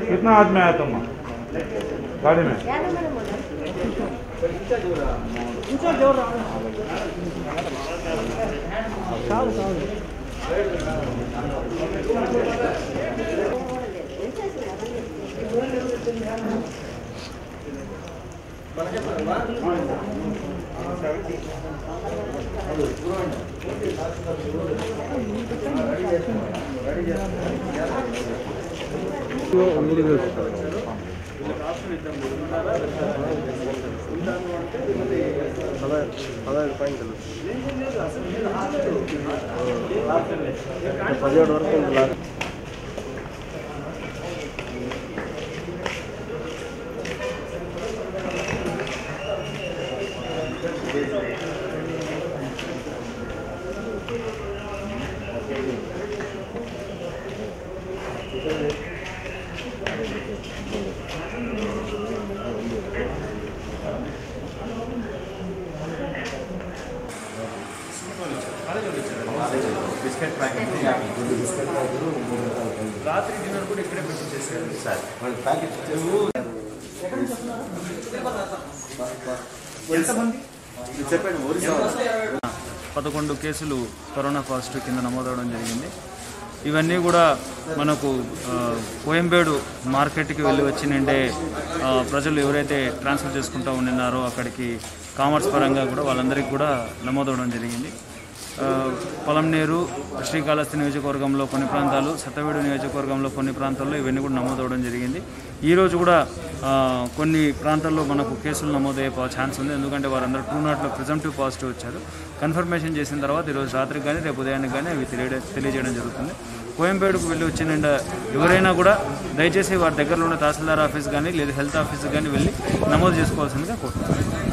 कितना आदमी आया तुम गाड़ी में పదహైదు పాయింట్లు పదిహేడు వరకు ఉంది లారీ. బిస్కెట్ ప్యాకెట్ రాత్రి డిన్నర్ కూడా ఇక్కడే పెట్టి చేశారు సార్ ప్యాకెట్ ఎంతమంది చెప్పండి ఒరిజినల్ పదకొండు కేసులు కరోనా పాజిటివ్ కింద నమోదవడం జరిగింది ఇవన్నీ కూడా మనకు ఆ, కోయంబేడు మార్కెట్కి వెళ్ళి వచ్చి నిండే ఆ, ప్రజలు ఎవరైతే ట్రాన్స్ఫర్ చేసుకుంటూ ఉండినారో అక్కడికి కామర్స్ పరంగా కూడా వాళ్ళందరికీ కూడా నమోదవడం జరిగింది ఆ, పొలంనేరు శ్రీకాళహస్తి నియోజకవర్గంలో కొన్ని ప్రాంతాలు సత్తవేడు నియోజకవర్గంలో కొన్ని ప్రాంతాల్లో ఇవన్నీ కూడా నమోదవడం జరిగింది ఈరోజు కూడా ఆ, కొన్ని ప్రాంతాల్లో మనకు కేసులు నమోదయ్యే పా- ఛాన్స్ ఉంది ఎందుకంటే వారందరూ టూ నాట్లో ప్రిజంప్టివ్ పాజిటివ్ వచ్చారు కన్ఫర్మేషన్ చేసిన తర్వాత ఈరోజు రాత్రికి కానీ రేపు ఉదయానికి కానీ అవి తెలియ తెలియజేయడం జరుగుతుంది కోయంబేడుకు వెళ్ళి వచ్చిన ఎవరైనా కూడా దయచేసి వారి దగ్గరలో ఉన్న తహసీల్దార్ ఆఫీస్ కానీ లేదా హెల్త్ ఆఫీస్ కానీ వెళ్ళి నమోదు చేసుకోవాల్సిందిగా కోరుతున్నాను